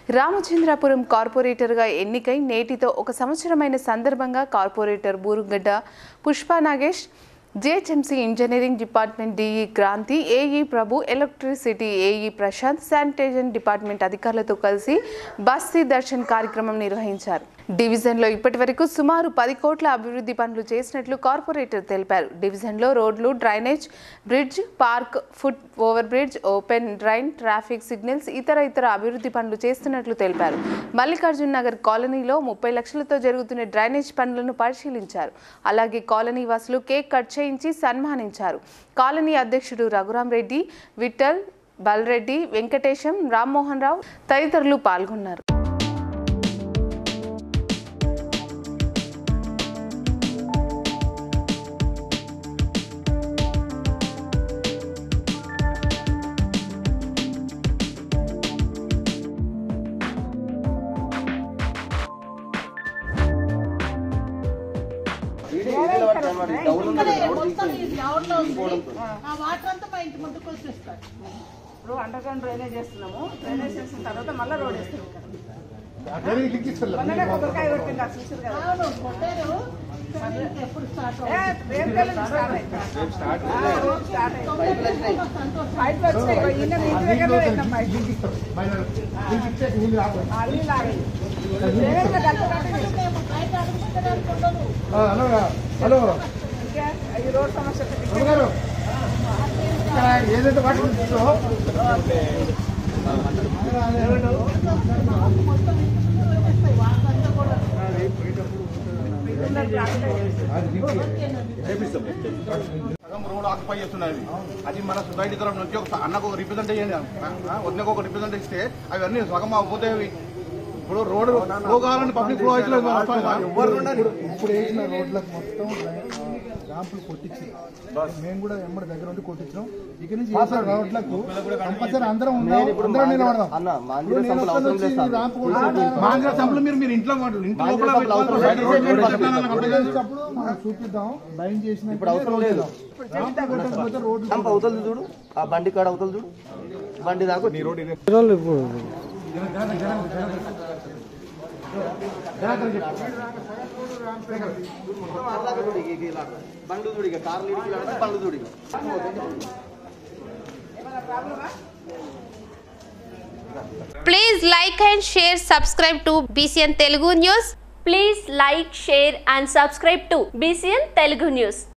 రామచంద్రాపురం కార్పొరేటర్గా ఎన్నికై నేటితో ఒక సంవత్సరమైన సందర్భంగా corporator Burugadda Pushpa Nagesh GHMC engineering department DE Kranthi AE Prabhu electricity AE Prashanth sanitisation department అధికారులతో కలిసి బస్తీ దర్శన్ కార్యక్రమం నిర్వహించారు డివిజన్లో ఇప్పటివరకు సుమారు పది కోట్ల అభివృద్ధి పనులు చేసినట్లు కార్పొరేటర్ తెలిపారు డివిజన్లో రోడ్లు drainage bridge park foot over bridge open drain traffic signals ఇతర ఇతర అభివృద్ధి పనులు చేస్తున్నట్లు తెలిపారు మల్లికార్జున్ నగర్ కాలనీలో ముప్పై లక్షలతో జరుగుతున్న డ్రైనేజ్ పనులను పరిశీలించారు అలాగే కాలనీ వాసులు కేక్ కట్ చేయించి సన్మానించారు కాలనీ అధ్యక్షుడు రఘురాం రెడ్డి విఠల్ బల్రెడ్డి వెంకటేశం రామ్మోహన్ రావు తదితరులు పాల్గొన్నారు ఆ వాటర్ అంతా మా ఇంటి ముందుకు వచ్చేస్తారు ఇప్పుడు అండర్ గ్రౌండ్ డ్రైనేజ్ చేస్తున్నాము డ్రైనేజ్ చేసిన తర్వాత మళ్ళీ రోడ్ వేస్తాం మొన్ననే కొబ్బరికాయ కొట్టింది అది చూసారు కదా అవును కొట్టారు కానీ ఎప్పుడు స్టార్ట్ ఏ, రేపు కల్లా స్టార్ట్ అవుతుంది. ఆ, రోడ్ స్టార్ట్ అయింది. పైపులు వచ్చినాయి ఇగో ఈయన మీ ఇంటి దగ్గరలో పెట్టినాం పైపు. ఆ, నీళ్ళు ఆగాయి. వేగంగా కలుపుకుంటే హలో హలో ఇంకా ఈ రోడ్ సమస్య ఒకటి. గారు ఇక్కడ ఏదైతే వాటర్ ఉంటుందో సగం రోడ్ ఆక్యుపై చేస్తున్నది అది మన సొసైటీ తరఫు నుంచి ఒక అన్నకు ఒక రిప్రజెంట్ చేయండి వద్దకు ఒక రిప్రజెంట్ ఇస్తే అవన్నీ సగం అయిపోతాయి ఇప్పుడు రోడ్ ఫ్లో కావాలని పబ్లిక్ ఫ్లో అవుతలేదు మరి అట్లా ఎవరు ఉండాలి ఇప్పుడు వేసిన రోడ్లకు మొత్తం ర్యాంపులు కొట్టించి మేము కూడా ఎమ్మడి దగ్గర ఉండి కొట్టించాం ఇక నుంచి వేసిన రోడ్లకు కంపల్సరీ అందరం ఉందాం అందరం నిలబడదాం ఇప్పుడు నేను ఒక్కడిని వచ్చి ఈ ర్యాంప్ కొట్టి మాంగళ సంపలు మీరు మీరు ఇంట్లో వాడు ఇంట్లో లోపల పెట్టుకోవాలి. బయట రోడ్ మీద చెప్పాలని కంప్లైంట్ చేస్తే చేసేటప్పుడు మనం చూపిద్దాం భయం చేసిన ఇప్పుడు అవసరం లేదు ర్యాంప్ కొట్టకపోతే రోడ్లు పంప్ అవతల చూడు ఆ బండి కాడ అవతల చూడు బండి దాకా నీ రోడ్ బండ్లు చూడు ఇక కార్లు ఇడికి బండ్లు చూడు ఇక Please like and share, subscribe to BCN Telugu News. Please like, share and subscribe to BCN Telugu News.